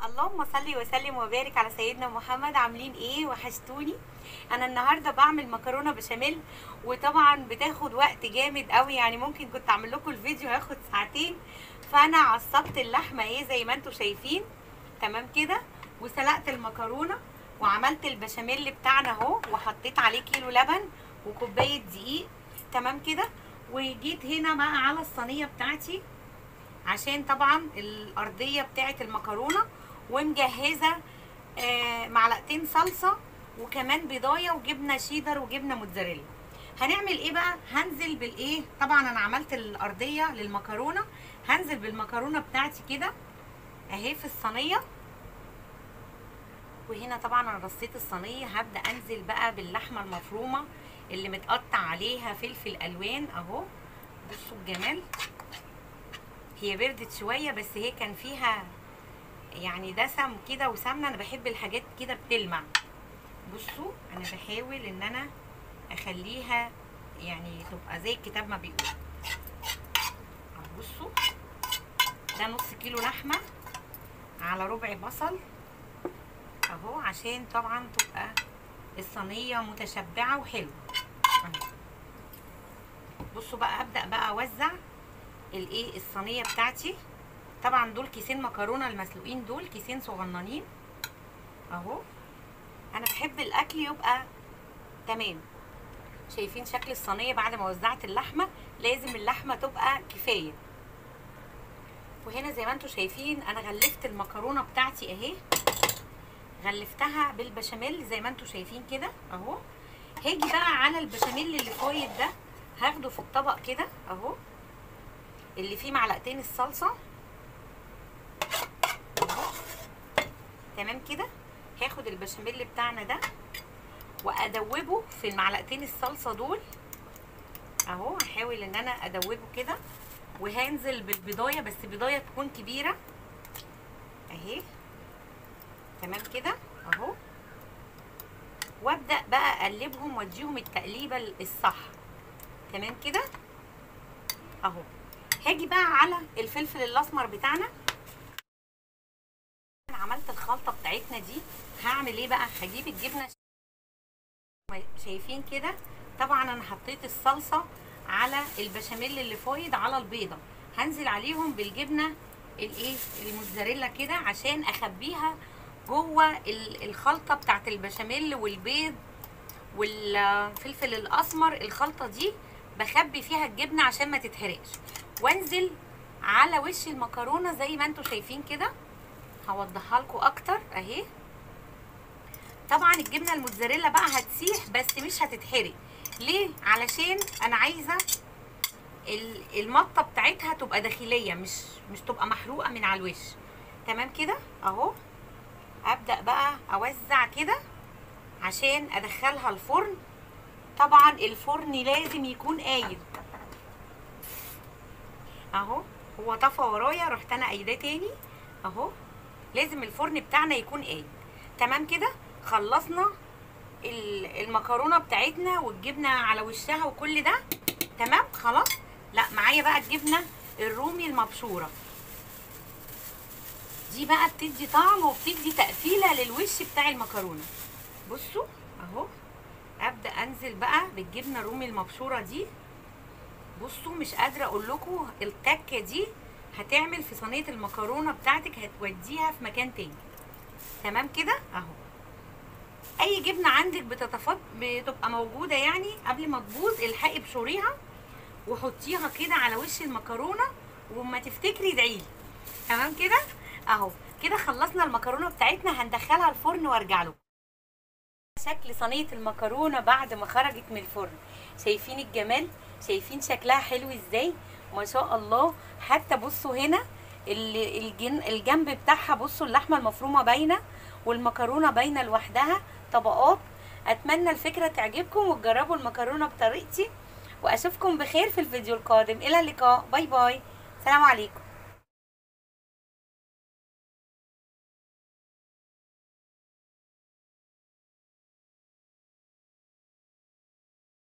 اللهم صل وسلم وبارك على سيدنا محمد عاملين ايه وحشتوني انا النهارده بعمل مكرونه بشاميل وطبعا بتاخد وقت جامد قوي يعني ممكن كنت اعمل لكم الفيديو هياخد ساعتين فانا عصبت اللحمه ايه زي ما انتم شايفين تمام كده وسلقت المكرونه وعملت البشاميل بتاعنا اهو وحطيت عليه كيلو لبن وكوبايه دقيق تمام كده وجيت هنا بقى على الصينيه بتاعتي عشان طبعا الارضيه بتاعه المكرونه ومجهزه آه معلقتين صلصه وكمان بيضايه وجبنه شيدر وجبنه موتزاريلا هنعمل ايه بقى هنزل بالايه طبعا انا عملت الارضيه للمكرونه هنزل بالمكرونه بتاعتي كده اهي في الصينيه وهنا طبعا انا رصيت الصينيه هبدا انزل بقى باللحمه المفرومه اللي متقطع عليها فلفل الوان اهو بصوا الجمال هي بردت شويه بس هي كان فيها يعني دسم كده وسمنه انا بحب الحاجات كده بتلمع بصوا انا بحاول ان انا اخليها يعني تبقى زي الكتاب ما بيقول بصوا ده نص كيلو لحمه على ربع بصل اهو عشان طبعا تبقى الصينيه متشبعه وحلوه بصوا بقى ابدا بقى اوزع الايه الصينيه بتاعتي طبعا دول كيسين مكرونه المسلوقين دول كيسين صغننين اهو انا بحب الاكل يبقى تمام شايفين شكل الصينيه بعد ما وزعت اللحمه لازم اللحمه تبقى كفايه وهنا زي ما انتم شايفين انا غلفت المكرونه بتاعتي اهي غلفتها بالبشاميل زي ما انتم شايفين كده اهو هاجي بقى على البشاميل اللي فايض ده هاخده في الطبق كده اهو اللي فيه معلقتين الصلصه تمام كده هاخد البشاميل بتاعنا ده وادوبه في المعلقتين الصلصه دول اهو هحاول ان انا ادوبه كده وهنزل بالبضايه بس بضايه تكون كبيره اهي تمام كده اهو وابدا بقى اقلبهم واديهم التقليبه الصح تمام كده اهو هاجي بقى على الفلفل الاسمر بتاعنا عملت الخلطه بتاعتنا دي هعمل ايه بقى هجيب الجبنه شايفين كده طبعا انا حطيت الصلصه على البشاميل اللي فايض على البيضه هنزل عليهم بالجبنه الايه الموتزاريلا كده عشان اخبيها جوه الخلطه بتاعت البشاميل والبيض والفلفل الاسمر الخلطه دي بخبي فيها الجبنه عشان ما تتحرقش وانزل على وش المكرونه زي ما انتم شايفين كده هوضحها لكم اكتر اهي طبعا الجبنه الموتزاريلا بقى هتسيح بس مش هتتحرق ليه علشان انا عايزه المطه بتاعتها تبقى داخليه مش مش تبقى محروقه من على الوش تمام كده اهو ابدا بقى اوزع كده عشان ادخلها الفرن طبعا الفرن لازم يكون قايد اهو هو طفى ورايا رحت انا قايداه تاني اهو لازم الفرن بتاعنا يكون قايد تمام كده خلصنا المكرونه بتاعتنا والجبنه على وشها وكل ده تمام خلاص لا معايا بقى الجبنه الرومي المبشوره دي بقى بتدي طعم وبتدي تقفيله للوش بتاع المكرونه بصوا اهو ابدا انزل بقى بالجبنه الرومي المبشوره دي بصوا مش قادره اقول لكم التكه دي هتعمل في صينيه المكرونه بتاعتك هتوديها في مكان تاني تمام كده اهو اي جبنه عندك بتتفض بتبقى موجوده يعني قبل ما تبوظ الحقي بشوريها وحطيها كده على وش المكرونه وما تفتكري ادعيلي تمام كده اهو كده خلصنا المكرونه بتاعتنا هندخلها الفرن وارجع لكم شكل صينيه المكرونه بعد ما خرجت من الفرن شايفين الجمال شايفين شكلها حلو ازاي ما شاء الله حتى بصوا هنا الجن الجنب بتاعها بصوا اللحمه المفرومه باينه والمكرونه باينه لوحدها طبقات اتمنى الفكره تعجبكم وتجربوا المكرونه بطريقتي واشوفكم بخير في الفيديو القادم الى اللقاء باي باي سلام عليكم